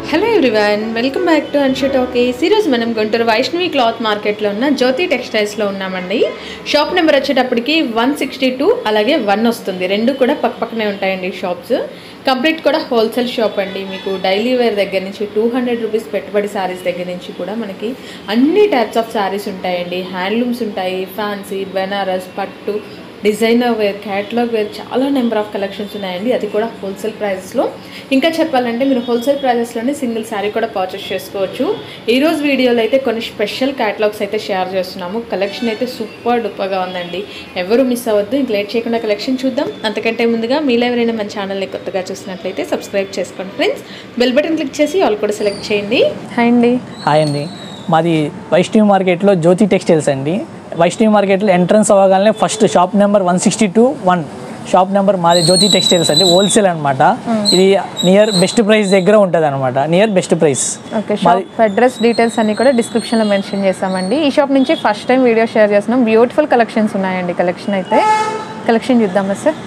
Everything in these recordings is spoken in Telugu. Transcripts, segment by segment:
Hello everyone welcome back to Anshu talkies ఈరోజు మనం గుంటూరు వైష్ణవి క్లాత్ మార్కెట్లో ఉన్న జ్యోతి టెక్స్టైల్స్లో ఉన్నామండి షాప్ నెంబర్ వచ్చేటప్పటికి వన్ సిక్స్టీ టూ అలాగే వన్ వస్తుంది రెండు కూడా పక్క పక్కనే ఉంటాయండి షాప్స్ కంప్లీట్ కూడా హోల్సేల్ షాప్ అండి మీకు డైలీ వేర్ దగ్గర నుంచి టూ హండ్రెడ్ రూపీస్ పెట్టుబడి శారీస్ దగ్గర నుంచి కూడా మనకి అన్ని టైప్స్ ఆఫ్ శారీస్ ఉంటాయండి హ్యాండ్లూమ్స్ ఉంటాయి ఫ్యాన్సీ బెనారస్ పట్టు డిజైనర్ వేర్ క్యాటలాగ్ వేర్ చాలా నెంబర్ ఆఫ్ కలెక్షన్స్ ఉన్నాయండి అది కూడా హోల్సేల్ ప్రైజెస్లో ఇంకా చెప్పాలంటే మీరు హోల్సేల్ ప్రైజెస్లోనే సింగిల్ శారీ కూడా పర్చేస్ చేసుకోవచ్చు ఈ రోజు వీడియోలో అయితే కొన్ని స్పెషల్ క్యాటలాగ్స్ అయితే షేర్ చేస్తున్నాము కలెక్షన్ అయితే సూపర్ డూపర్గా ఉందండి ఎవరు మిస్ అవ్వద్దు ఇంక లేట్ చేయకుండా కలెక్షన్ చూద్దాం అంతకంటే ముందుగా మీలో ఎవరైనా మన ఛానల్ని కొత్తగా చూసినట్లయితే సబ్స్క్రైబ్ చేసుకోండి ఫ్రెండ్స్ బెల్ బటన్ క్లిక్ చేసి ఆల్ కూడా సెలెక్ట్ చేయండి హాయ్ అండి హాయ్ అండి మాది వైష్ణవి మార్కెట్లో జ్యోతి టెక్స్టైల్స్ అండి వైష్ణవి మార్కెట్లో ఎంట్రన్స్ అవ్వగానే first shop number one sixty two one shop number మాది జ్యోతి టెక్స్టైల్స్ అండి హోల్సేల్ అనమాట ఇది నియర్ బెస్ట్ ప్రైస్ దగ్గర ఉంటుంది అనమాట near best price okay shop address details అన్ని కూడా డిస్క్రిప్షన్లో మెన్షన్ చేస్తామండి ఈ షాప్ నుంచి ఫస్ట్ టైం వీడియో షేర్ చేస్తున్నాం బ్యూటిఫుల్ కలెక్షన్స్ ఉన్నాయండి కలెక్షన్ అయితే కలెక్షన్ చూద్దామా సార్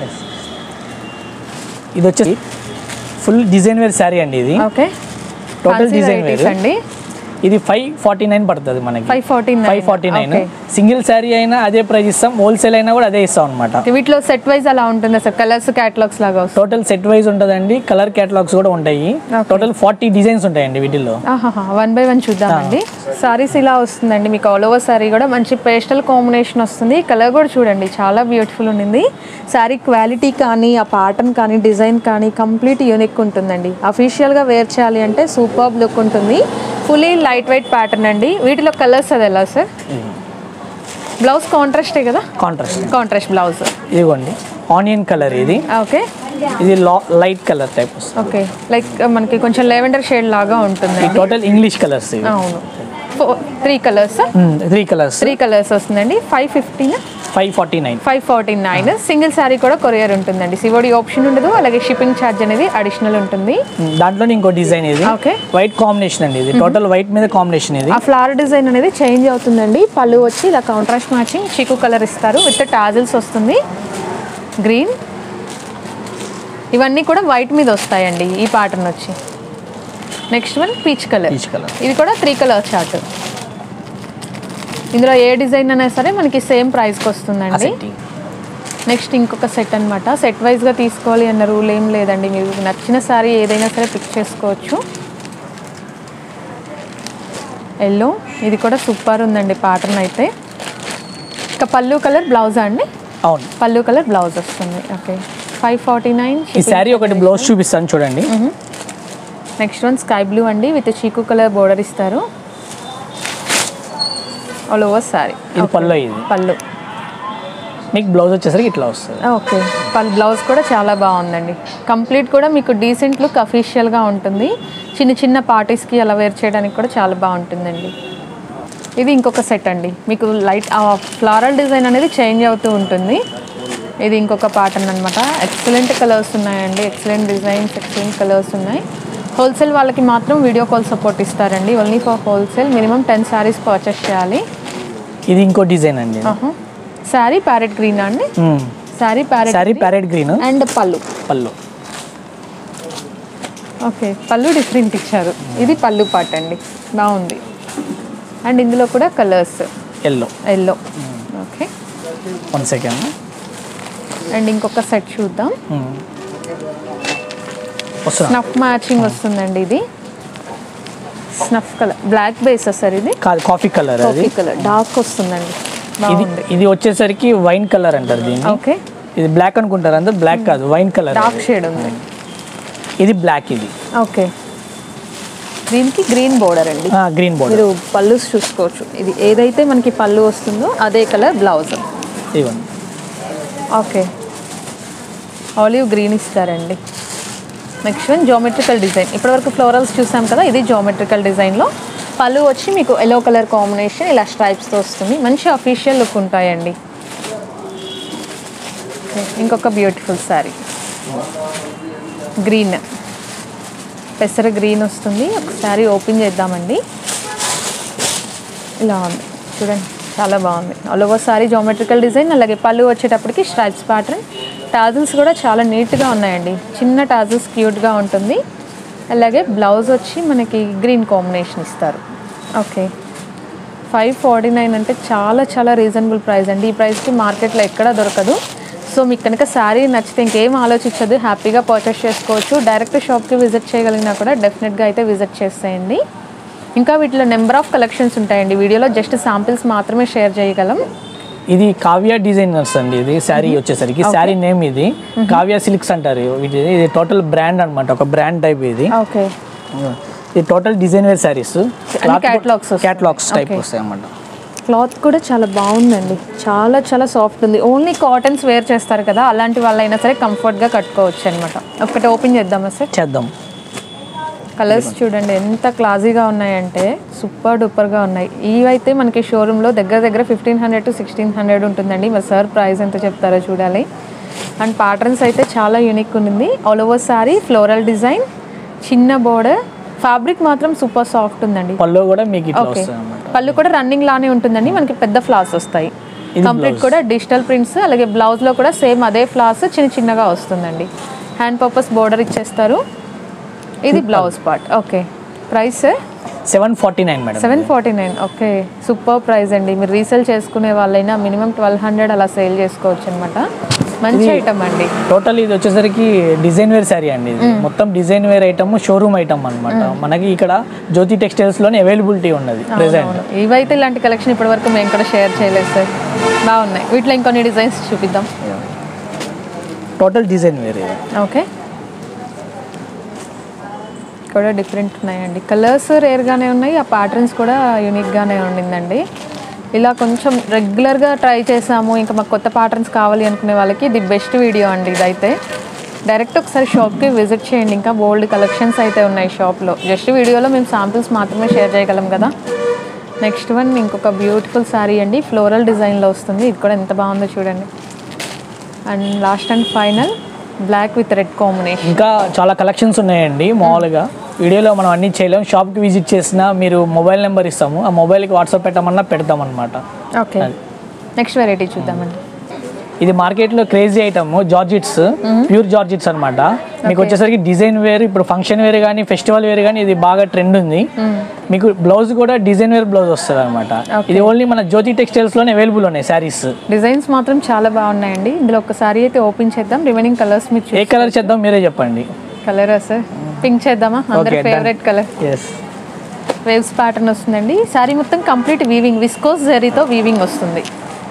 ఇది వచ్చేసి ఫుల్ డిజైన్ వేర్ శారీ అండి ఇది ఓకే టోటల్ డిజైన్ వేర్ అండి ఇది ఫైవ్ ఫార్టీ నైన్ పడుతుంది మనకి five forty five forty nine single saree అయినా అదే ప్రైస్ ఇస్తాం హోల్సేల్ అయినా కూడా అదే ఇస్తాం అనమాట వీటిలో సెట్ వైజ్ అలా ఉంటుందా సార్ కలర్స్ క్యాటలాగ్స్ లాగా వస్తుంది టోటల్ సెట్ వైజ్ ఉంటుందండి కలర్ క్యాటలాగ్స్ కూడా ఉంటాయి Okay. టోటల్ ఫార్టీ డిజైన్స్ ఉంటాయండి వీటిల్లో వన్ బై వన్ చూద్దామండి సారీస్ ఇలా వస్తుందండి మీకు ఆల్ ఓవర్ సారీ కూడా మంచి పేస్టల్ కాంబినేషన్ వస్తుంది కలర్ కూడా చూడండి చాలా బ్యూటిఫుల్ ఉండింది సారీ క్వాలిటీ కానీ ఆ ప్యాటర్న్ కానీ డిజైన్ కానీ కంప్లీట్ యూనిక్ ఉంటుందండి అఫీషియల్గా వేర్ చేయాలి అంటే సూపర్ లుక్ ఉంటుంది ఫుల్లీ లైట్ వెయిట్ ప్యాటర్న్ అండి వీటిలో కలర్స్ అది ఎలా సార్ బ్లౌజ్ కాంట్రాస్టే కదా కాంట్రాస్ట్ కాంట్రాస్ట్ బ్లౌజ్ ఇదిగోండి ఆనియన్ కలర్ ఇది ఓకే ఇది లైట్ కలర్ టైప్ వస్తుంది ఓకే లైక్ మనకి కొంచెం లెవెండర్ షేడ్ లాగా ఉంటుంది ఈ టోటల్ ఇంగ్లీష్ కలర్స్ ఇవి అవును three colours three colours three colours వస్తుందండి five fifteen five forty nine five forty nine single sari కూడా కొరియర్ ఉంటుందండి సివోడి ఆప్షన్ ఉండదు అలాగే షిప్పింగ్ ఛార్జ్ అనేది అడిషనల్ ఉంటుంది దాంట్లోనే ఇంకో డిజైన్ ఇది ఓకే వైట్ కాంబినేషన్ అండి ఇది టోటల్ వైట్ మీద కాంబినేషన్ ఇది ఆ ఫ్లవర్ డిజైన్ అనేది చేంజ్ అవుతుందండి పళ్ళు వచ్చి ఇలా కాంట్రాస్ట్ మ్యాచింగ్ చీకు కలర్ ఇస్తారు విత్ టాజిల్స్ వస్తుంది గ్రీన్ ఇవన్నీ కూడా వైట్ మీద వస్తాయండి ఈ ప్యాటర్న్ వచ్చి next one peach colour peach colour ఇది కూడా త్రీ కలర్ చార్ట్ ఇందులో ఏ డిజైన్ అయినా సరే మనకి సేమ్ ప్రైస్కి వస్తుందండి నెక్స్ట్ ఇంకొక సెట్ అన్నమాట సెట్ వైజ్గా తీసుకోవాలి అన్న రూల్ ఏం లేదండి మీకు నచ్చిన సారీ ఏదైనా సరే పిక్ చేసుకోవచ్చు ఎల్లో ఇది కూడా సూపర్ ఉందండి ప్యాటర్న్ అయితే ఇక పళ్ళు కలర్ బ్లౌజా అండి అవును పళ్ళు కలర్ బ్లౌజ్ వస్తుంది ఓకే ఫైవ్ ఫార్టీ నైన్ ఈ శారీ ఒకటి బ్లౌజ్ చూపిస్తాను చూడండి నెక్స్ట్ వన్ స్కై బ్లూ అండి విత్ చీకు కలర్ బోర్డర్ ఇస్తారు ఆల్ ఓవర్ సారీ ఇది పళ్ళు ఇది పళ్ళు మీకు బ్లౌజ్ వచ్చేసరికి ఇట్లా వస్తుంది ఓకే పల్ బ్లౌజ్ కూడా చాలా బాగుందండి కంప్లీట్ కూడా మీకు డీసెంట్ లుక్ అఫీషియల్గా ఉంటుంది చిన్న చిన్న పార్టీస్కి అలా వేర్ చేయడానికి కూడా చాలా బాగుంటుందండి ఇది ఇంకొక సెట్ అండి మీకు లైట్ ఫ్లారల్ డిజైన్ అనేది చేంజ్ అవుతూ ఉంటుంది ఇది ఇంకొక ప్యాటర్న్ అనమాట ఎక్సలెంట్ కలర్స్ ఉన్నాయండి ఎక్సలెంట్ డిజైన్స్ ఎక్సలెంట్ కలర్స్ ఉన్నాయి హోల్సేల్ వాళ్ళకి మాత్రం వీడియో కాల్ సపోర్ట్ ఇస్తారండి only for wholesale minimum ten sarees purchase చేయాలి ఇది ఇంకో డిజైన్ అండి శారీ ప్యారెట్ గ్రీన్ అండి saree parrot saree parrot green and పళ్ళు పళ్ళు ఓకే పళ్ళు డిఫరెంట్ ఇచ్చారు ఇది పళ్ళు పాట అండి బాగుంది అండ్ ఇందులో కూడా colours yellow yellow okay one second and ఇంకొక సెట్ చూద్దాం వస్తున్నా స్నఫ్ మ్యాచింగ్ వస్తుందండి ఇది snuff colour black base sir ఇది కాదు కాఫీ కలర్ అది కాఫీ కలర్ డార్క్ వస్తుందండి ఇది బాగుంది ఇది వచ్చేసరికి వైన్ కలర్ అంటారు దీన్ని ఓకే ఇది బ్లాక్ అనుకుంటారు అందరు బ్లాక్ కాదు వైన్ కలర్ డార్క్ షేడ్ ఉంది ఇది బ్లాక్ ఇది ఓకే దీనికి గ్రీన్ బోర్డర్ అండి గ్రీన్ బోర్డర్ మీరు పళ్ళు చూసుకోవచ్చు ఇది ఏదైతే మనకి పళ్ళు వస్తుందో అదే కలర్ బ్లౌజ్ ఇవ్వండి ఓకే ఆలివ్ గ్రీన్ ఇస్తారండి నెక్స్ట్ వన్ జోమెట్రికల్ డిజైన్ ఇప్పటివరకు ఫ్లోరల్స్ చూసాం కదా ఇది జోమెట్రికల్ డిజైన్లో పళ్ళు వచ్చి మీకు ఎల్లో కలర్ కాంబినేషన్ ఇలా స్ట్రైప్స్తో వస్తుంది మంచి అఫీషియల్ లుక్ ఉంటాయండి Okay, ఇంకొక బ్యూటిఫుల్ శారీ గ్రీన్ పెసర గ్రీన్ వస్తుంది ఒకసారి ఓపెన్ చేద్దామండి ఇలా ఉంది చూడండి చాలా బాగుంది all over saree geometrical design అలాగే పళ్ళు వచ్చేటప్పటికి స్ట్రైప్స్ ప్యాటర్న్ టాజిల్స్ కూడా చాలా నీట్గా ఉన్నాయండి చిన్న టాజిల్స్ క్యూట్గా ఉంటుంది అలాగే బ్లౌజ్ వచ్చి మనకి గ్రీన్ కాంబినేషన్ ఇస్తారు ఓకే ఫైవ్ ఫార్టీ నైన్ అంటే చాలా చాలా రీజనబుల్ ప్రైస్ అండి ఈ ప్రైస్కి మార్కెట్లో ఎక్కడా దొరకదు సో మీకు కనుక శారీ నచ్చితే ఇంకేం ఆలోచించదు హ్యాపీగా పర్చేస్ చేసుకోవచ్చు డైరెక్ట్ షాప్కి విజిట్ చేయగలిగినా కూడా డెఫినెట్గా అయితే విజిట్ చేసేయండి ఇంకా వీటిలో నెంబర్ ఆఫ్ కలెక్షన్స్ ఉంటాయండి వీడియోలో జస్ట్ శాంపిల్స్ మాత్రమే షేర్ చేయగలం ఇది కావ్య డిజైనర్స్ అండి ఇది శారీ వచ్చేసరికి శారీ నేమ్ ఇది కావ్య సిల్క్స్ అంటారు ఇది ఇది టోటల్ బ్రాండ్ అన్నమాట ఒక బ్రాండ్ టైప్ ఇది ఓకే ఇది total design wear sarees catalogs వస్తాయి. Catalogues type Okay. వస్తాయి అన్నమాట క్లాత్ కూడా చాలా బాగుందండి చాలా చాలా సాఫ్ట్ ఉంది ఓన్లీ కాటన్స్ వేర్ చేస్తారు కదా అలాంటి వాళ్ళైనా సరే కంఫర్ట్గా కట్టుకోవచ్చు అనమాట ఒకటి ఓపెన్ చేద్దామా సార్ చేద్దాం కలర్స్ చూడండి ఎంత క్లాజీగా ఉన్నాయంటే సూపర్ డూపర్గా ఉన్నాయి ఇవైతే మనకి షోరూంలో దగ్గర దగ్గర fifteen hundred to sixteen hundred ఉంటుందండి మరి సార్ ప్రైస్ ఎంత చెప్తారో చూడాలి అండ్ ప్యాటర్న్స్ అయితే చాలా యూనిక్ ఉంది all over saree floral design చిన్న బోర్డర్ ఫ్యాబ్రిక్ మాత్రం సూపర్ సాఫ్ట్ ఉందండి పళ్ళు కూడా మీకు ఇట్లా ఓకే వస్తాయి అన్నమాట పళ్ళు కూడా రన్నింగ్ లానే ఉంటుందండి మనకి పెద్ద ఫ్లాస్ వస్తాయి ఇది కంప్లీట్ కూడా డిజిటల్ ప్రింట్స్ అలాగే బ్లౌజ్ లో కూడా సేమ్ అదే ఫ్లాస్ చిన్న చిన్నగా వస్తుందండి హ్యాండ్ పర్పస్ బోర్డర్ ఇచ్చేస్తారు ఇది blouse part okay price seven forty nine madam seven forty nine okay super price అండి మీరు రీసేల్ చేసుకునే వాళ్ళైనా మినిమం ట్వెల్వ్ హండ్రెడ్ అలా సేల్ చేసుకోవచ్చు అనమాట మంచి ఐటమ్ అండి టోటల్ ఇది వచ్చేసరికి డిజైన్ వేర్ శారీ అండి ఇది మొత్తం design wear item showroom item అన్నమాట మనకి ఇక్కడ జ్యోతి టెక్స్టైల్స్ లోనే అవైలబిలిటీ ఉన్నది ప్రెసెంట్ అవును ఇవైతే ఇలాంటి కలెక్షన్ ఇప్పటివరకు మేము కూడా షేర్ చేయలేదు సార్ బాగున్నాయి వీటిలో ఇంకొన్ని డిజైన్స్ చూపిద్దాం టోటల్ డిజైన్ వేర్ ఇది ఓకే కూడా డిఫరెంట్ ఉన్నాయండి కలర్స్ రేర్గానే ఉన్నాయి ఆ ప్యాటర్న్స్ కూడా యూనిక్గానే ఉండిందండి ఇలా కొంచెం రెగ్యులర్గా ట్రై చేసాము ఇంకా మాకు కొత్త ప్యాటర్న్స్ కావాలి అనుకునే వాళ్ళకి ఇది బెస్ట్ వీడియో అండి ఇదైతే డైరెక్ట్ ఒకసారి షాప్కి విజిట్ చేయండి ఇంకా బోల్డ్ కలెక్షన్స్ అయితే ఉన్నాయి షాప్లో జస్ట్ వీడియోలో మేము శాంపిల్స్ మాత్రమే షేర్ చేయగలం కదా నెక్స్ట్ వన్ ఇంకొక బ్యూటిఫుల్ శారీ అండి ఫ్లోరల్ డిజైన్లో వస్తుంది ఇది కూడా ఎంత బాగుందో చూడండి and last and final black with red combination ఇంకా చాలా కలెక్షన్స్ ఉన్నాయండి మామూలుగా వీడియోలో మనం అన్ని చేయలేం షాప్కి విజిట్ చేసినా మీరు మొబైల్ నెంబర్ ఇస్తాము ఆ మొబైల్కి వాట్సాప్ పెట్టమన్నా పెడతాం అనమాట ఓకే నెక్స్ట్ వెరైటీ చూద్దామండి ఇది మార్కెట్లో crazy item georgettes pure georgettes అన్నమాట మీకు వచ్చేసరికి డిజైన్ వేర్ ఇప్పుడు ఫంక్షన్ వేర్ కానీ ఫెస్టివల్ వేర్ కానీ ఇది బాగా ట్రెండ్ ఉంది మీకు బ్లౌజ్ కూడా డిజైన్ వేర్ బ్లౌజ్ వస్తుంది అనమాట ఇది ఓన్లీ మన జ్యోతి టెక్స్టైల్స్ లోనే అవైలబుల్ ఉన్నాయి శారీస్ డిజైన్స్ మాత్రం చాలా బాగున్నాయండి ఇందులో ఒక సారీ అయితే ఓపెన్ చేద్దాం రిమైనింగ్ కలర్స్ మీరు ఏ కలర్ చేద్దాం మీరే చెప్పండి కలరా సార్ పింక్ చేద్దామా అందరి Okay, done. Favourite colour S waves pattern వస్తుందండి సారీ మొత్తం కంప్లీట్ వీవింగ్ విస్కోస్ జరీతో వీవింగ్ వస్తుంది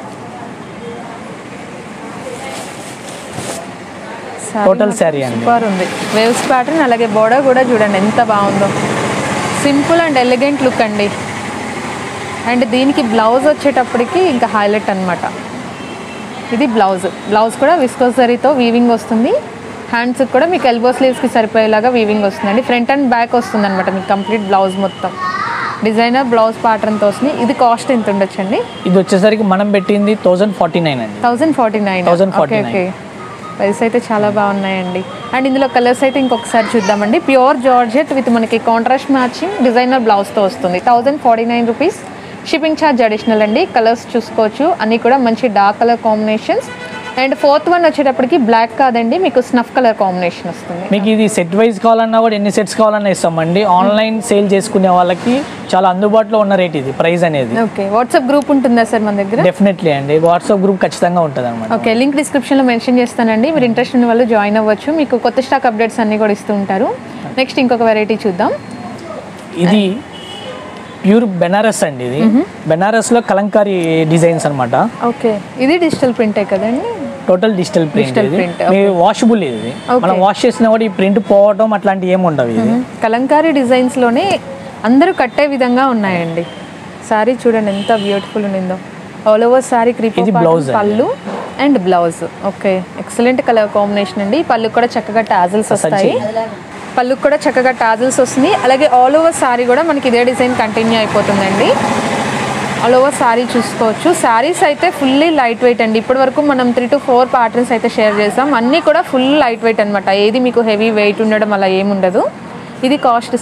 Total saree అండి. సూపర్ ఉంది వేవ్స్ ప్యాటర్న్ అలాగే బోర్డర్ కూడా చూడండి ఎంత బాగుందో సింపుల్ అండ్ ఎలిగెంట్ లుక్ అండి అండ్ దీనికి బ్లౌజ్ వచ్చేటప్పటికి ఇంకా హైలైట్ అన్నమాట ఇది బ్లౌజ్ బ్లౌజ్ కూడా విస్కోస్ జరీతో వీవింగ్ వస్తుంది హ్యాండ్స్ కూడా మీకు ఎల్బో స్లీవ్స్కి సరిపోయేలాగా వీవింగ్ వస్తుందండి ఫ్రంట్ అండ్ బ్యాక్ వస్తుంది అనమాట మీకు కంప్లీట్ బ్లౌజ్ మొత్తం డిజైనర్ బ్లౌజ్ ప్యాటర్న్తో వస్తుంది ఇది కాస్ట్ ఎంత ఉండొచ్చండి ఇది వచ్చేసరికి మనం పెట్టింది థౌజండ్ ఫార్టీ నైన్ అండి thousand forty nine 1049. Okay okay price అయితే చాలా బాగున్నాయండి అండ్ ఇందులో కలర్స్ అయితే ఇంకొకసారి చూద్దామండి ప్యూర్ జార్జెట్ విత్ మనకి కాంట్రాస్ట్ మ్యాచింగ్ డిజైనర్ బ్లౌజ్తో వస్తుంది thousand forty nine rupees shipping charge additional అండి కలర్స్ చూసుకోవచ్చు అన్నీ కూడా మంచి dark colour combinations and fourth one వచ్చేటప్పటికి బ్లాక్ కాదండి మీకు స్నఫ్ కలర్ కాంబినేషన్ వస్తుంది మీకు ఇది సెట్ వైజ్ కావాలన్నా కూడా ఎన్ని సెట్స్ కావాలన్నా ఇస్తామండి ఆన్లైన్ సేల్ చేసుకునే వాళ్ళకి చాలా అందుబాటులో ఉన్న రేట్ ఇది ప్రైస్ అనేది ఓకే వాట్సాప్ గ్రూప్ ఉంటుందా సార్ మన దగ్గర డెఫినెట్లీ అండి వాట్సాప్ గ్రూప్ ఖచ్చితంగా ఉంటుంది అనమాట ఓకే లింక్ డిస్క్రిప్షన్లో మెన్షన్ చేస్తానండి మీరు ఇంట్రెస్ట్ ఉన్న వాళ్ళు జాయిన్ అవ్వచ్చు మీకు కొత్త స్టాక్ అప్డేట్స్ అన్నీ కూడా ఇస్తూ ఉంటారు నెక్స్ట్ ఇంకొక వెరైటీ చూద్దాం ఇది ప్యూర్ బెనారస్ అండి ఇది బెనారస్ లో కలంకారీ డిజైన్స్ అన్నమాట ఓకే ఇది డిజిటల్ ప్రింటే కదండి టోటల్ డిజిటల్ ప్రింట్ Digital ఇది print, మీ వాషబుల్ ఇది Okay. మనం వాష్ చేసినా కూడా ఈ ప్రింట్ పోవటం అట్లాంటివి ఏమి ఉండవు ఇది కలంకారీ డిజైన్స్లోనే అందరూ కట్టే విధంగా ఉన్నాయండి సారీ చూడండి ఎంత బ్యూటిఫుల్ ఉండిందో ఆల్ ఓవర్ సారీ క్రీపీ ఇది blouse అండి. పళ్ళు and blouse okay excellent colour combination అండి పళ్ళు కూడా చక్కగా టాజిల్స్ వస్తాయి పళ్ళు కూడా చక్కగా టాజిల్స్ వస్తుంది అలాగే ఆల్ ఓవర్ సారీ కూడా మనకి ఇదే డిజైన్ కంటిన్యూ అయిపోతుందండి ఆల్ ఓవర్ సారీ చూసుకోవచ్చు శారీస్ అయితే ఫుల్లీ లైట్ వెయిట్ అండి ఇప్పటి వరకు మనం త్రీ టు ఫోర్ ప్యాటర్న్స్ అయితే షేర్ చేసాం అన్నీ కూడా ఫుల్ లైట్ వెయిట్ అనమాట ఏది మీకు హెవీ వెయిట్ ఉండడం అలా ఏముండదు ఇది కాస్ట్ సార్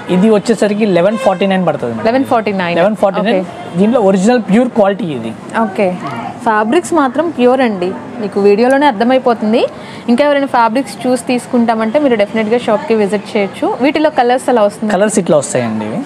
ఇది వచ్చేసరికి లెవెన్ ఫార్టీ నైన్ పడుతుంది madam eleven forty nine eleven forty nine దీంట్లో ఒరిజినల్ ప్యూర్ క్వాలిటీ ఇది ఓకే ఫ్యాబ్రిక్స్ మాత్రం ప్యూర్ అండి మీకు వీడియోలోనే అర్థమైపోతుంది ఇంకా ఎవరైనా ఫ్యాబ్రిక్స్ చూసి తీసుకుంటామంటే మీరు డెఫినెట్గా షాప్కి విజిట్ చేయొచ్చు వీటిలో కలర్స్ అలా వస్తుంది కలర్స్ ఇట్లా వస్తాయండి ఇవి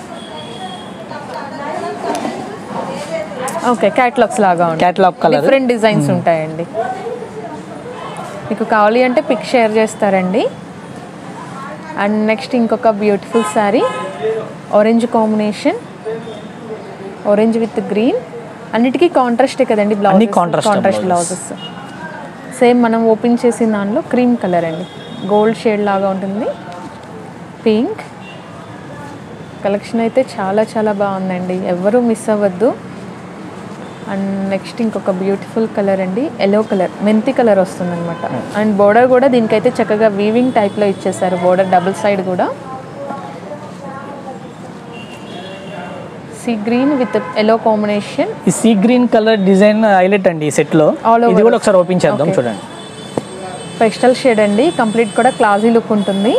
ఓకే క్యాటలాగ్స్ లాగా ఉంటాయి క్యాటలాగ్ కలర్ డిఫరెంట్ డిజైన్స్ ఉంటాయండి మీకు కావాలి అంటే పిక్ షేర్ చేస్తారండి అండ్ నెక్స్ట్ ఇంకొక beautiful saree orange combination orange with green అన్నిటికీ కాంట్రాస్టే కదండి బ్లౌజ్ అన్ని contrast contrast blouses. Blouses same మనం ఓపెన్ చేసిన దానిలో క్రీమ్ కలర్ అండి గోల్డ్ షేడ్ లాగా ఉంటుంది పింక్ కలెక్షన్ అయితే చాలా చాలా బాగుందండి ఎవరు మిస్ అవ్వద్దు అండ్ నెక్స్ట్ ఇంకొక బ్యూటిఫుల్ కలర్ అండి ఎల్లో కలర్ మెంతి కలర్ వస్తుంది అనమాట అండ్ బోర్డర్ కూడా దీనికైతే చక్కగా వీవింగ్ టైప్లో ఇచ్చేసారు బోర్డర్ డబుల్ సైడ్ కూడా sea green with yellow combination ఈ sea green colour design highlight అండి ఈ సెట్ లో All over. ఇది కూడా ఒకసారి ఓపెన్ చేద్దాం Okay. చూడండి పెస్టల్ షేడ్ అండి కంప్లీట్ కూడా క్లాజీ లుక్ ఉంటుంది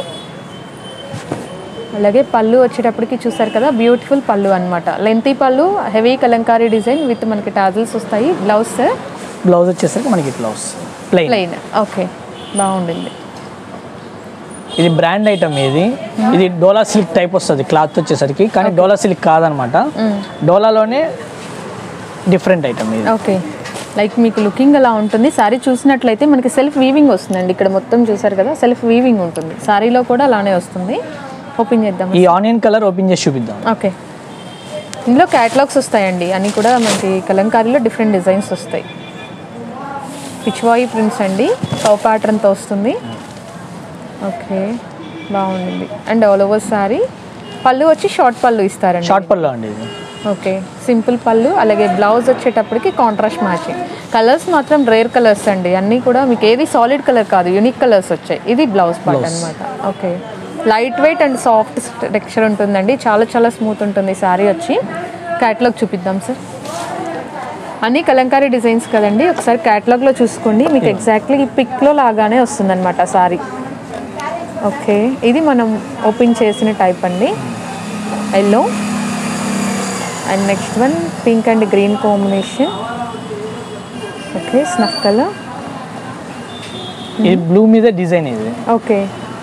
అలాగే పళ్ళు వచ్చేటప్పటికి చూసారు కదా బ్యూటిఫుల్ పళ్ళు అనమాట లెంతీ పళ్ళు హెవీ కలంకారీ డిజైన్ విత్ మనకి టాజిల్స్ వస్తాయి బ్లౌజ్ బ్లౌజ్ వచ్చేసరికి మనకి ఇట్లా వస్తుంది ప్లెయిన్ ప్లెయిన్ ఓకే బాగుండింది ఇది బ్రాండ్ ఐటమ్ ఇది ఇది డోలా సిల్క్ టైప్ వస్తుంది క్లాత్ వచ్చేసరికి కానీ డోలా సిల్క్ కాదనమాట డోలాలోనే డిఫరెంట్ ఐటమ్ ఇది ఓకే లైక్ మీకు లుకింగ్ అలా ఉంటుంది సారీ చూసినట్లయితే మనకి సెల్ఫ్ వీవింగ్ వస్తుందండి ఇక్కడ మొత్తం చూసారు కదా సెల్ఫ్ వీవింగ్ ఉంటుంది సారీలో కూడా అలానే వస్తుంది ఓపెన్ చేద్దాం ఈ ఆనియన్ కలర్ ఓపెన్ చేసి చూపిద్దాం ఓకే ఇందులో క్యాటలాగ్స్ వస్తాయండి అన్నీ కూడా మనకి కలంకారీలో డిఫరెంట్ డిజైన్స్ వస్తాయి పిచ్వాయి ప్రింట్స్ అండి కౌ ప్యాటర్న్తో వస్తుంది ఓకే బాగుంది అండ్ ఆల్ ఓవర్ సారీ పళ్ళు వచ్చి షార్ట్ పళ్ళు ఇస్తారండి షార్ట్ పల్లో అండి ఇది ఓకే సింపుల్ పళ్ళు అలాగే బ్లౌజ్ వచ్చేటప్పటికి కాంట్రాస్ట్ మ్యాచింగ్ కలర్స్ మాత్రం రేర్ కలర్స్ అండి అన్నీ కూడా మీకు ఏది సాలిడ్ కలర్ కాదు యూనిక్ కలర్స్ వచ్చాయి ఇది బ్లౌజ్ పార్ట్ అనమాట okay light weight and soft texture ఉంటుందండి చాలా చాలా స్మూత్ ఉంటుంది శారీ వచ్చి క్యాటలాగ్ చూపిద్దాం సార్ అన్ని కలంకారీ డిజైన్స్ కదండి ఒకసారి క్యాటలాగ్లో చూసుకోండి మీకు ఎగ్జాక్ట్లీ ఈ పిక్లో లాగానే వస్తుందన్నమాట సారీ ఓకే ఇది మనం ఓపెన్ చేసిన టైప్ అండి yellow and next one pink and green combination okay snuff colour ఇది బ్లూ మీద డిజైన్ ఇది ఓకే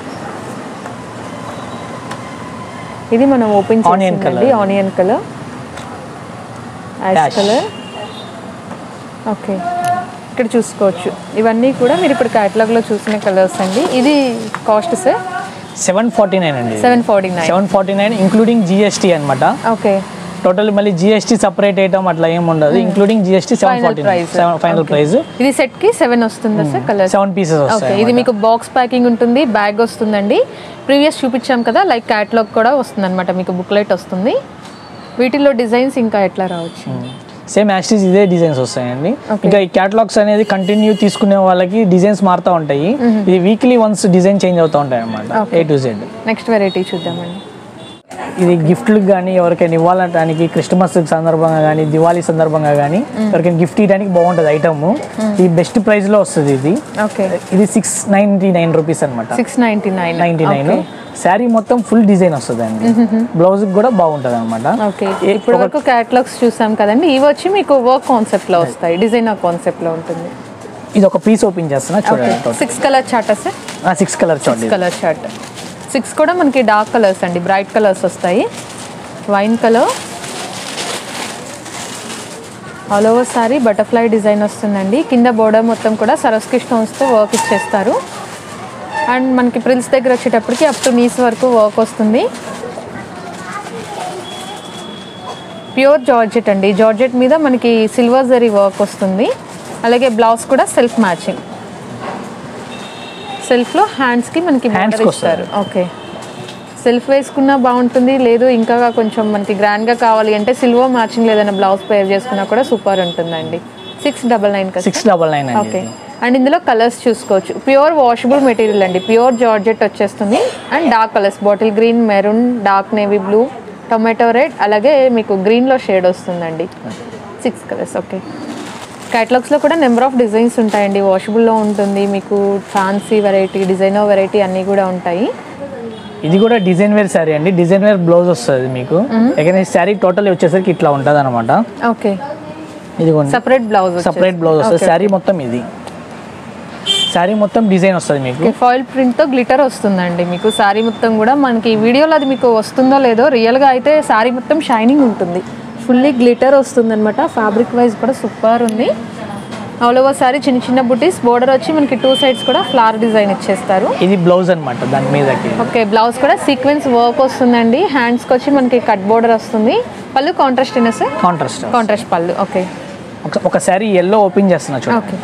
ఇది మనం ఓపెన్ Onion చేసిందండి colour. Onion colour ash Ash. Colour okay ఇక్కడ చూసుకోవచ్చు ఇవన్నీ కూడా మీరు ఇప్పుడు క్యాటలాగ్లో చూసిన కలర్స్ అండి ఇది cost sir seven forty nine అండి seven forty nine seven forty nine including GST అనమాట ఓకే టోటల్ మళ్ళీ జిఎస్టీ సపరేట్ ఐటమ్ అట్లా ఏమి ఉండదు including GST seven final forty price seven final price ఇది సెట్ కి సెవెన్ వస్తుందా sir colour seven pieces okay వస్తాయి ఇది మీకు బాక్స్ ప్యాకింగ్ ఉంటుంది బ్యాగ్ వస్తుందండి ప్రీవియస్ చూపించాం కదా లైక్ క్యాట్లాగ్ కూడా వస్తుంది అనమాట మీకు బుక్లెట్ వస్తుంది వీటిల్లో డిజైన్స్ ఇంకా ఎట్లా రావచ్చు సేమ్ యాస్టీస్ ఇదే డిజైన్స్ వస్తాయండి Okay. ఇంకా ఈ క్యాటలాగ్స్ అనేది కంటిన్యూ తీసుకునే వాళ్ళకి డిజైన్స్ మారుతూ ఉంటాయి ఇది వీక్లీ వన్స్ డిజైన్ చేంజ్ అవుతూ ఉంటాయి అనమాట Okay. A to Z next variety చూద్దామండి ఇది గిఫ్ట్లకు కానీ ఎవరికైనా ఇవ్వాలటానికి క్రిస్టమస్ సందర్భంగా కానీ దివాళీ సందర్భంగా కానీ ఎవరికైనా గిఫ్ట్ ఇవ్వడానికి బాగుంటుంది ఐటమ్ ఈ బెస్ట్ ప్రైస్ లో వస్తుంది ఇది ఓకే ఇది సిక్స్ నైన్టీ నైన్ రూపీస్ అనమాట six ninety nine ninety nine sari మొత్తం ఫుల్ డిజైన్ వస్తుంది అండి బ్లౌజ్ కూడా బాగుంటుంది అనమాట ఓకే ఇప్పుడు వరకు క్యాటలాగ్స్ చూసాం కదండి ఇవి వచ్చి మీకు వర్క్ కాన్సెప్ట్ లో వస్తాయి డిజైనర్ కాన్సెప్ట్ లో ఉంటుంది ఇది ఒక పీస్ ఓపెన్ చేస్తున్నా ఓకే చూడండి six colour chart sir six colour చూడండి సిక్స్ కలర్ షర్ట్ సిక్స్ కూడా మనకి డార్క్ కలర్స్ అండి బ్రైట్ కలర్స్ వస్తాయి wine colour all over sari butterfly design వస్తుందండి కింద బోర్డర్ మొత్తం కూడా సరస్కి స్టోన్స్తో వర్క్ ఇచ్చేస్తారు అండ్ మనకి ప్రిల్స్ దగ్గర వచ్చేటప్పటికి అప్ టు నీస్ వరకు వర్క్ వస్తుంది ప్యూర్ జార్జెట్ అండి జార్జెట్ మీద మనకి సిల్వర్ జరీ వర్క్ వస్తుంది అలాగే బ్లౌజ్ కూడా సెల్ఫ్ మ్యాచింగ్ సెల్ఫ్లో హ్యాండ్స్కి మనకి Hands border కి ఇస్తారు ఓకే సెల్ఫ్ వేసుకున్నా బాగుంటుంది లేదు ఇంకా కొంచెం మనకి గ్రాండ్గా కావాలి అంటే సిల్వర్ మ్యాచింగ్ లేదన్నా బ్లౌజ్ పేర్ చేసుకున్నా కూడా సూపర్ ఉంటుందండి సిక్స్ డబల్ నైన్ కదా సిక్స్ డబల్ నైన్ ఓకే అండి అండ్ ఇందులో కలర్స్ చూసుకోవచ్చు ప్యూర్ వాషబుల్ మెటీరియల్ అండి ప్యూర్ జార్జెట్ వచ్చేస్తుంది and dark colours bottle green maroon dark navy blue tomato red అలాగే మీకు గ్రీన్లో షేడ్ వస్తుందండి సిక్స్ కలర్స్ ఓకే క్యాటలాగ్స్లో కూడా నెంబర్ ఆఫ్ డిజైన్స్ ఉంటాయండి వాషబుల్లో ఉంటుంది మీకు ఫ్యాన్సీ వెరైటీ డిజైనర్ వెరైటీ అన్నీ కూడా ఉంటాయి ఇది కూడా డిజైన్ వేర్ శారీ అండి డిజైన్ వేర్ బ్లౌజ్ వస్తుంది మీకు ఎక్కడ శారీ టోటల్ వచ్చేసరికి ఇట్లా ఉంటుంది అనమాట ఓకే ఇది సపరేట్ బ్లౌజ్ సపరేట్ బ్లౌజ్ వస్తుంది శారీ మొత్తం ఇది శారీ మొత్తం డిజైన్ వస్తుంది మీకు ఫాయిల్ ప్రింట్ తో గ్లిటర్ వస్తుందండి మీకు సారీ మొత్తం కూడా మనకి ఈ వీడియోలో అది మీకు వస్తుందో లేదో రియల్ గా అయితే సారీ మొత్తం షైనింగ్ ఉంటుంది ఫుల్లీ గ్లిటర్ వస్తుంది అనమాట ఫ్యాబ్రిక్ వైజ్ కూడా సూపర్ ఉంది ఆల్ ఓవర్ సారీ చిన్న చిన్న బుటీస్ బోర్డర్ వచ్చి మనకి టూ సైడ్స్ కూడా ఫ్లవర్ డిజైన్ ఇచ్చేస్తారు ఇది బ్లౌజ్ అనమాట దాని మీదకి ఓకే బ్లౌజ్ కూడా సీక్వెన్స్ వర్క్ వస్తుందండి హ్యాండ్స్కి వచ్చి మనకి కట్ బోర్డర్ వస్తుంది పళ్ళు కాంట్రాస్ట్ అయినా సార్ కాంట్రాస్ట్ కాంట్రాస్ట్ పళ్ళు ఓకే ఒక ఒక శారీ ఎల్లో ఓపెన్ చేస్తున్నా చూడండి ఓకే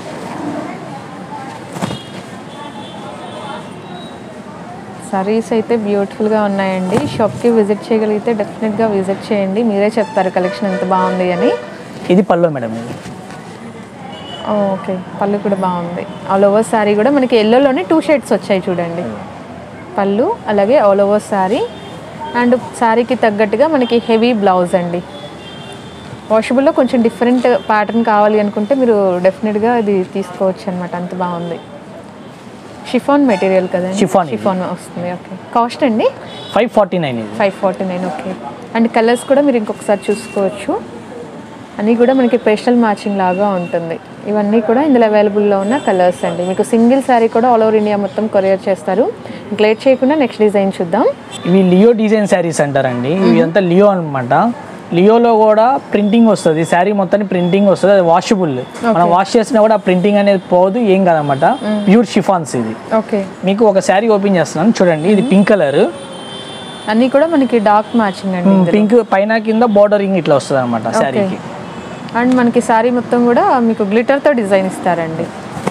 సారీస్ అయితే బ్యూటిఫుల్గా ఉన్నాయండి షాప్కి విజిట్ చేయగలిగితే డెఫినెట్గా విజిట్ చేయండి మీరే చెప్తారు కలెక్షన్ ఎంత బాగుంది అని ఇది పల్లో మేడం ఇది ఓకే పళ్ళు కూడా బాగుంది ఆల్ ఓవర్ శారీ కూడా మనకి ఎల్లోలోనే టూ షేడ్స్ వచ్చాయి చూడండి పళ్ళు అలాగే ఆల్ ఓవర్ శారీ అండ్ శారీకి తగ్గట్టుగా మనకి హెవీ బ్లౌజ్ అండి వాషబుల్లో కొంచెం డిఫరెంట్ ప్యాటర్న్ కావాలి అనుకుంటే మీరు డెఫినెట్గా ఇది తీసుకోవచ్చు అనమాట అంత బాగుంది షిఫాన్ మెటీరియల్ కదండి Chiffon ఇది. షిఫాన్ వస్తుంది ఓకే కాస్ట్ అండి ఫైవ్ ఫార్టీ నైన్ ఇది five forty nine okay and colours కూడా మీరు ఇంకొకసారి చూసుకోవచ్చు అన్నీ కూడా మనకి పేస్టల్ మ్యాచింగ్ లాగా ఉంటుంది ఇవన్నీ కూడా ఇందులో అవైలబుల్లో ఉన్న కలర్స్ అండి మీకు సింగిల్ శారీ కూడా ఆల్ ఓవర్ ఇండియా మొత్తం కొరియర్ చేస్తారు ఇంక లేట్ చేయకుండా నెక్స్ట్ డిజైన్ చూద్దాం ఇవి లియో డిజైన్ శారీస్ అంటారండి ఇవి అంతా లియో అనమాట లియోలో కూడా ప్రింటింగ్ వస్తుంది శారీ మొత్తాన్ని ప్రింటింగ్ వస్తుంది అది వాషబుల్ మనం వాష్ చేసినా కూడా ఆ ప్రింటింగ్ అనేది పోదు ఏం కాదనమాట ప్యూర్ షిఫాన్స్ ఇది ఓకే మీకు ఒక శారీ ఓపెన్ చేస్తున్నాను చూడండి ఇది పింక్ కలర్ అన్నీ కూడా మనకి డార్క్ మ్యాచింగ్ అండి ఇందులో. పింక్ పైన కింద బార్డరింగ్ ఇట్లా వస్తుంది అనమాట శారీకి అండ్ మనకి శారీ మొత్తం కూడా మీకు గ్లిటర్తో డిజైన్ ఇస్తారండి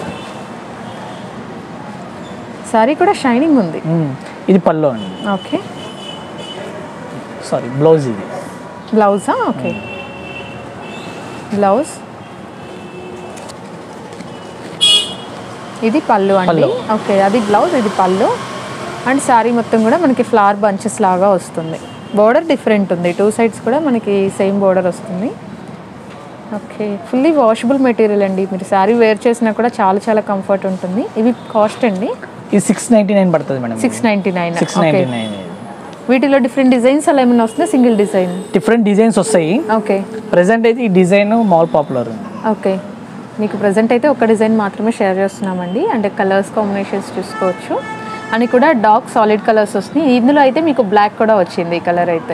శారీ కూడా షైనింగ్ ఉంది ఇది పల్లో అండి ఓకే సారీ బ్లౌజ్ ఇది బ్లౌజా ఓకే బ్లౌజ్ ఇది పళ్ళు అండి పళ్ళు. ఓకే అది బ్లౌజ్ ఇది పళ్ళు అండ్ శారీ మొత్తం కూడా మనకి ఫ్లవర్ బంచెస్ లాగా వస్తుంది బోర్డర్ డిఫరెంట్ ఉంది టూ సైడ్స్ కూడా మనకి సేమ్ బోర్డర్ వస్తుంది ఓకే ఫుల్లీ వాషబుల్ మెటీరియల్ అండి మీరు శారీ వేర్ చేసినా కూడా చాలా చాలా కంఫర్ట్ ఉంటుంది ఇవి కాస్ట్ అండి ఇది సిక్స్ నైంటీ నైన్ పడుతుంది madam six ninety nine six ninety nine వీటిలో డిఫరెంట్ డిజైన్స్ అలా ఏమైనా వస్తుందా సింగిల్ డిజైన్ డిఫరెంట్ డిజైన్స్ వస్తాయి ఓకే ప్రజెంట్ అయితే ఈ డిజైన్ మాల్ పాపులర్ ఉంది ఓకే మీకు ప్రజెంట్ అయితే ఒక డిజైన్ మాత్రమే షేర్ చేస్తున్నామండి అంటే కలర్స్ కాంబినేషన్స్ చూసుకోవచ్చు అని కూడా డార్క్ సాలిడ్ కలర్స్ వస్తున్నాయి ఇందులో అయితే మీకు బ్లాక్ కూడా వచ్చింది ఈ కలర్ అయితే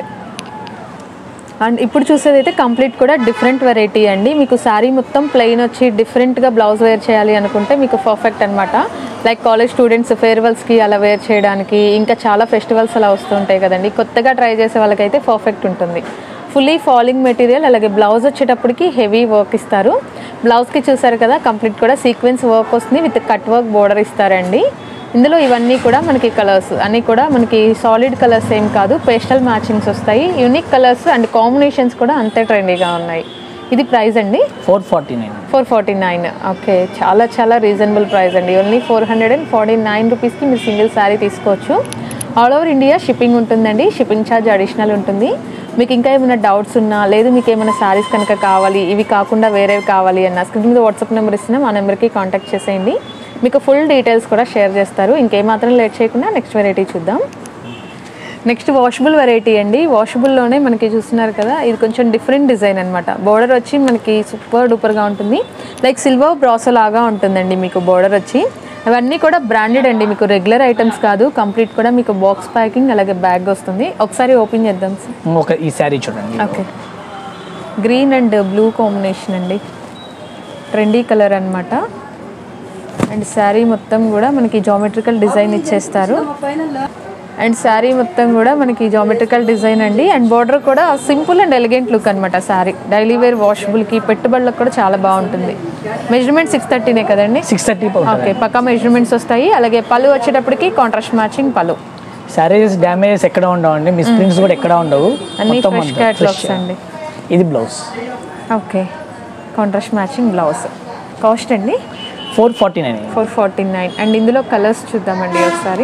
అండ్ ఇప్పుడు చూసేది అయితే కంప్లీట్ కూడా డిఫరెంట్ వెరైటీ అండి మీకు శారీ మొత్తం ప్లెయిన్ వచ్చి డిఫరెంట్గా బ్లౌజ్ వేర్ చేయాలి అనుకుంటే మీకు పర్ఫెక్ట్ అనమాట లైక్ కాలేజ్ స్టూడెంట్స్ ఫేర్వెల్స్కి అలా వేర్ చేయడానికి ఇంకా చాలా ఫెస్టివల్స్ అలా వస్తుంటాయి కదండి కొత్తగా ట్రై చేసే వాళ్ళకైతే పర్ఫెక్ట్ ఉంటుంది ఫుల్లీ ఫాలింగ్ మెటీరియల్ అలాగే బ్లౌజ్ వచ్చేటప్పటికి హెవీ వర్క్ ఇస్తారు బ్లౌజ్కి చూసారు కదా కంప్లీట్ కూడా సీక్వెన్స్ వర్క్ వస్తుంది విత్ కట్ వర్క్ బోర్డర్ ఇస్తారండి ఇందులో ఇవన్నీ కూడా మనకి కలర్స్ అన్నీ కూడా మనకి సాలిడ్ కలర్స్ ఏం కాదు పేస్టల్ మ్యాచింగ్స్ వస్తాయి యూనిక్ కలర్స్ అండ్ కాంబినేషన్స్ కూడా అంతే ట్రెండీగా ఉన్నాయి ఇది ప్రైస్ అండి four forty nine four forty nine okay చాలా చాలా రీజనబుల్ ప్రైస్ అండి only four hundred and forty nine రూపీస్కి మీరు సింగిల్ శారీ తీసుకోవచ్చు ఆల్ ఓవర్ ఇండియా షిప్పింగ్ ఉంటుందండి షిప్పింగ్ ఛార్జ్ అడిషనల్ ఉంటుంది మీకు ఇంకా ఏమైనా డౌట్స్ ఉన్నా లేదు మీకు ఏమైనా శారీస్ కనుక కావాలి ఇవి కాకుండా వేరేవి కావాలి అన్న స్క్రీన్ మీద వాట్సాప్ నెంబర్ ఇస్తున్నాం ఆ నెంబర్కి కాంటాక్ట్ చేసేయండి మీకు ఫుల్ డీటెయిల్స్ కూడా షేర్ చేస్తారు ఇంకేమాత్రం లేట్ చేయకుండా నెక్స్ట్ వెరైటీ చూద్దాం నెక్స్ట్ వాషబుల్ వెరైటీ అండి వాషబుల్లోనే మనకి చూస్తున్నారు కదా ఇది కొంచెం డిఫరెంట్ డిజైన్ అనమాట బోర్డర్ వచ్చి మనకి సూపర్ డూపర్గా ఉంటుంది లైక్ సిల్వర్ బ్రాసో లాగా ఉంటుందండి మీకు బోర్డర్ వచ్చి అవన్నీ కూడా బ్రాండెడ్ అండి మీకు రెగ్యులర్ ఐటమ్స్ కాదు కంప్లీట్ కూడా మీకు బాక్స్ ప్యాకింగ్ అలాగే బ్యాగ్ వస్తుంది ఒకసారి ఓపెన్ చేద్దాం సార్ ఒక ఈ శారీ చూడండి okay green and blue combination అండి ట్రెండీ కలర్ అన్నమాట అండ్ శారీ మొత్తం కూడా మనకి జామెట్రికల్ డిజైన్ ఇచ్చేస్తారు అండ్ శారీ మొత్తం కూడా మనకి జామెట్రికల్ డిజైన్ అండి అండ్ బార్డర్ కూడా సింపుల్ అండ్ ఎలిగెంట్ లుక్ అనమాట శారీ డైలీ వేర్ వాషబుల్కి పెట్టుబడులకు కూడా చాలా బాగుంటుంది మెజర్మెంట్ సిక్స్ థర్టీనే కదండి సిక్స్ థర్టీ ఓకే పక్కా మెజర్మెంట్స్ వస్తాయి అలాగే పళ్ళు వచ్చేటప్పటికి కాంట్రాస్ట్ మ్యాచింగ్ పళ్ళు శారీస్ డ్యామేజెస్ ఎక్కడ ఉండవండి మిస్ ప్రింట్స్ కూడా ఎక్కడ ఉండవు అన్ని మొత్తం ఫ్రెష్ అంతా క్యాట్లాగ్స్ fresh. అండి ఇది blouse okay contrast matching blouse cost అండి four forty nine four forty nine and ఇందులో కలర్స్ చూద్దామండి ఒకసారి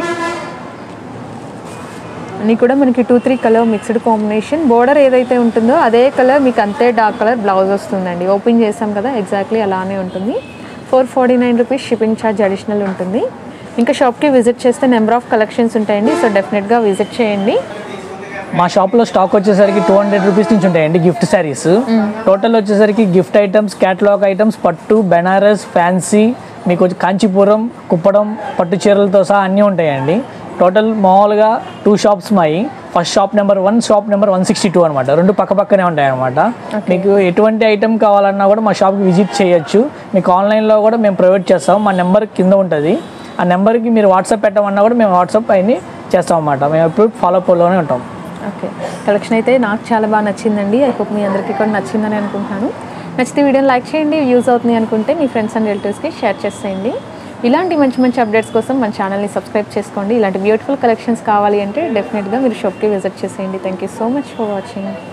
అన్నీ కూడా మనకి two three colour mixed combination border ఏదైతే ఉంటుందో అదే కలర్ మీకు అంతే డార్క్ కలర్ బ్లౌజ్ వస్తుందండి ఓపెన్ చేసాం కదా ఎగ్జాక్ట్లీ అలానే ఉంటుంది four forty nine rupees shipping charge additional ఉంటుంది ఇంకా షాప్కి విజిట్ చేస్తే నెంబర్ ఆఫ్ కలెక్షన్స్ ఉంటాయండి సో డెఫినెట్గా విజిట్ చేయండి మా షాప్లో స్టాక్ వచ్చేసరికి టూ హండ్రెడ్ రూపీస్ నుంచి ఉంటాయండి గిఫ్ట్ శారీస్ టోటల్ వచ్చేసరికి గిఫ్ట్ ఐటమ్స్ క్యాటలాగ్ ఐటమ్స్ పట్టు బెనారస్ ఫ్యాన్సీ మీకు వచ్చి కాంచీపురం కుప్పడం పట్టు చీరలతో సహా అన్నీ ఉంటాయండి టోటల్ మామూలుగా టూ షాప్స్ మాయి first shop number one shop number one sixty two అనమాట రెండు పక్క పక్కనే ఉంటాయి అనమాట మీకు ఎటువంటి ఐటెం కావాలన్నా కూడా మా షాప్కి విజిట్ చేయొచ్చు మీకు ఆన్లైన్లో కూడా మేము ప్రొవైడ్ చేస్తాం మా నెంబర్ కింద ఉంటుంది ఆ నెంబర్కి మీరు వాట్సాప్ పెట్టమన్నా కూడా మేము వాట్సాప్ అయిన చేస్తాం అన్నమాట మేము ఎప్పుడు ఫాలో అప్లోనే ఉంటాం ఓకే కలెక్షన్ అయితే నాకు చాలా బాగా నచ్చిందండి ఐ హోప్ మీ అందరికీ కూడా నచ్చిందని అనుకుంటున్నాను నచ్చితే వీడియోని లైక్ చేయండి యూజ్ అవుతుంది అనుకుంటే మీ ఫ్రెండ్స్ అండ్ రిలేటివ్స్కి షేర్ చేసేయండి ఇలాంటి మంచి మంచి అప్డేట్స్ కోసం మన ఛానల్ని సబ్స్క్రైబ్ చేసుకోండి ఇలాంటి బ్యూటిఫుల్ కలెక్షన్స్ కావాలి అంటే డెఫినెట్గా మీరు షాప్కి విజిట్ చేసేయండి thank you so much for watching